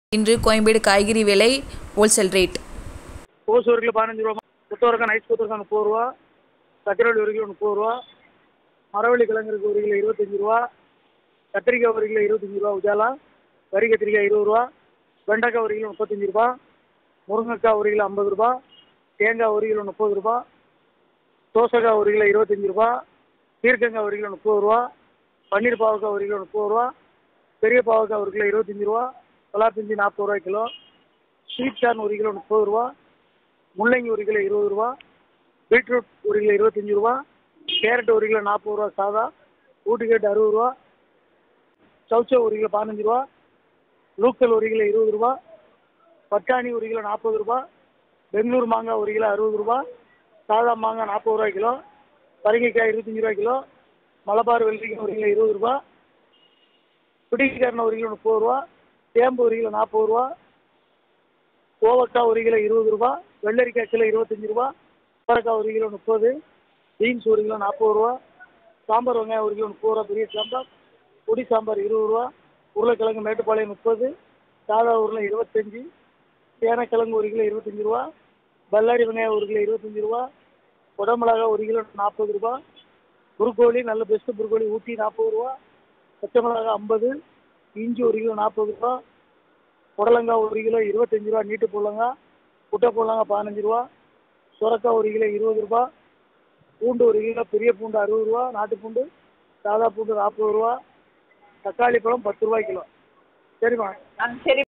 இன்று கோயம்பேடு காய்கறி விலை ஹோல்சேல் ரேட் கோசு ஒரு கிலோ பதினஞ்சு ரூபா கொத்தவரக்காய் நைஸ் கொத்தவரக்காய் முப்பது ரூபா சக்கரவள்ளி ஒரு கிலோ முப்பது ரூபா மரவள்ளி கிழங்கு இருக்கு ஒரு கிலோ இருபத்தஞ்சி ரூபா கத்திரிக்காய் ஒரு கிலோ இருபத்தஞ்சி ரூபா உஜாலா வரி கத்திரிக்காய் இருபது ரூபா வெண்டைக்காய் ஒரு கிலோ முப்பத்தஞ்சு ரூபா முருங்கைக்காய் ஒரு கிலோ ஐம்பது ரூபா தேங்காய் ஒரு கிலோ முப்பது ரூபா தோசைக்காய் ஒரு கிலோ இருபத்தஞ்சி ரூபா பீர்க்கங்காய் ஒரு கிலோ முப்பது ரூபா பன்னீர் பாவக்காய் ஒரு கிலோ முப்பது ரூபா பெரிய பாவக்காய் ஒரு கிலோ இருபத்தஞ்சி ரூபா பலாப்பிஞ்சி நாற்பது ரூபாய் கிலோ ஸ்வீட் கார்ன் ஒரு கிலோ முப்பது ரூபா முள்ளங்கி ஒரு கிலோ இருபது ரூபா பீட்ரூட் ஒரு கிலோ இருபத்தஞ்சி ரூபா கேரட் ஒரு கிலோ நாற்பது ரூபா சாதா ஊட்டிக்கேட் அறுபது ரூபா சவுச்சோ ஒரு கிலோ பதினஞ்சு ரூபா லூக்கல் ஒரு கிலோ இருபது ரூபா பட்டாணி ஒரு கிலோ நாற்பது ரூபா பெங்களூர் மாங்காய் ஒரு கிலோ அறுபது ரூபா சாதா மாங்காய் நாற்பது ரூபாய் கிலோ பரங்கிக்காய் இருபத்தஞ்சி ரூபாய் கிலோ மலபார் வெள்ளரிக்காய் ஒரு கிலோ இருபது ரூபா பிடிக்காரன் ஒரு கிலோ முப்பது ரூபா சேம்பு ஒரு கிலோ நாற்பது ரூபா கோவக்காய் ஒரு கிலோ இருபது ரூபா வெள்ளரிக்காய் கிலோ இருபத்தஞ்சி ரூபா அவரைக்காய் ஒரு கிலோ முப்பது பீன்ஸ் ஒரு கிலோ நாற்பது ரூபா சாம்பார் வெங்காயம் ஒரு கிலோ முப்பது ரூபா பெரிய சாம்பார் பொடி சாம்பார் இருபது ரூபா உருளைக்கிழங்கு மேட்டுப்பாளையம் முப்பது சாதா உருளை இருபத்தஞ்சி சேனக்கிழங்கு ஒரு கிலோ இருபத்தஞ்சி ரூபா பல்லாரி வெங்காயம் ஒரு கிலோ இருபத்தஞ்சி ரூபா குடமிளகா ஒரு கிலோ நாற்பது ரூபா புருக்கோழி நல்ல பெஸ்ட்டு புருக்கோழி ஊட்டி நாற்பது ரூபா பச்சை மிளகா ஐம்பது இஞ்சி ஒரு கிலோ நாற்பது ரூபா புடலங்காய் ஒரு கிலோ இருபத்தஞ்சி ரூபா நீட்டு புடலங்காய் குட்டை புடலங்காய் பதினஞ்சு ரூபா சுரக்காய் ஒரு கிலோ இருபது ரூபா பூண்டு ஒரு கிலோ பெரிய பூண்டு அறுபது ரூபா நாட்டு பூண்டு சாதா பூண்டு நாற்பது ரூபா தக்காளி பழம் பத்து ரூபாய் கிலோ சரிம்மா ஆ சரி